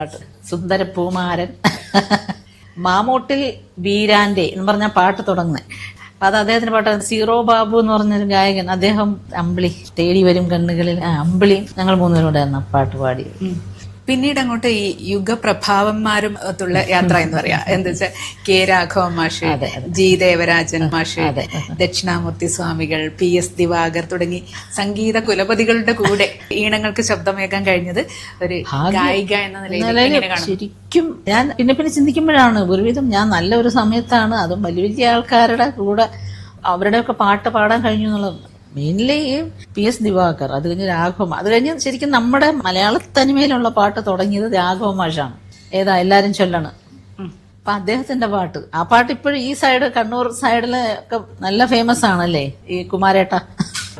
പാട്ട് സുന്ദരപ്പൂമാരൻ മാമൂട്ടിൽ വീരാന്റെ എന്ന് പറഞ്ഞ പാട്ട് തുടങ്ങുന്നത് അപ്പൊ അത് അദ്ദേഹത്തിന്റെ പാട്ട് സീറോ ബാബു എന്ന് പറഞ്ഞൊരു ഗായകൻ അദ്ദേഹം അമ്പിളി തേടി വരും കണ്ണുകളിൽ ആ, അമ്പിളി ഞങ്ങൾ മൂന്നുപേരും കൂടെയായിരുന്നു ആ പാട്ട് പാടിയത് ഉം. പിന്നീട് അങ്ങോട്ട് ഈ യുഗപ്രഭാവന്മാരും ഒത്തുള്ള യാത്ര എന്ന് പറയാ എന്താ വെച്ചാൽ കെ രാഘവ മാഷ് അതെ, ജി ദേവരാജൻ മാഷ് അതെ. ദക്ഷിണാമൂർത്തി സ്വാമികൾ പി എസ് ദിവാകർ തുടങ്ങി സംഗീത കുലപതികളുടെ കൂടെ ഈണങ്ങൾക്ക് ശബ്ദമേകാൻ കഴിഞ്ഞത് ഒരു ഭാഗ്യം. ഗായിക എന്ന നിലയിൽ നിലയിൽ എങ്ങനെ കാണും ശരിക്കും ഞാൻ പിന്നെ പിന്നെ ചിന്തിക്കുമ്പോഴാണ് ഒരുവിധം ഞാൻ നല്ല ഒരു സമയത്താണ് അതും വലിയ വലിയ ആൾക്കാരുടെ കൂടെ അവരുടെയൊക്കെ പാട്ട് പാടാൻ കഴിഞ്ഞു എന്നുള്ളത് മെയിൻലി പി എസ് ദിവാകർ അത് കഴിഞ്ഞ് രാഘവ അത് കഴിഞ്ഞ് ശരിക്കും നമ്മുടെ മലയാള തനിമയിലുള്ള പാട്ട് തുടങ്ങിയത് രാഘവ മാഷാണ് ഏതാ എല്ലാരും ചൊല്ലണ് അപ്പൊ അദ്ദേഹത്തിന്റെ പാട്ട് ആ പാട്ട് ഇപ്പോഴും ഈ സൈഡ് കണ്ണൂർ സൈഡില് ഒക്കെ നല്ല ഫേമസ് ആണല്ലേ ഈ കുമാരേട്ട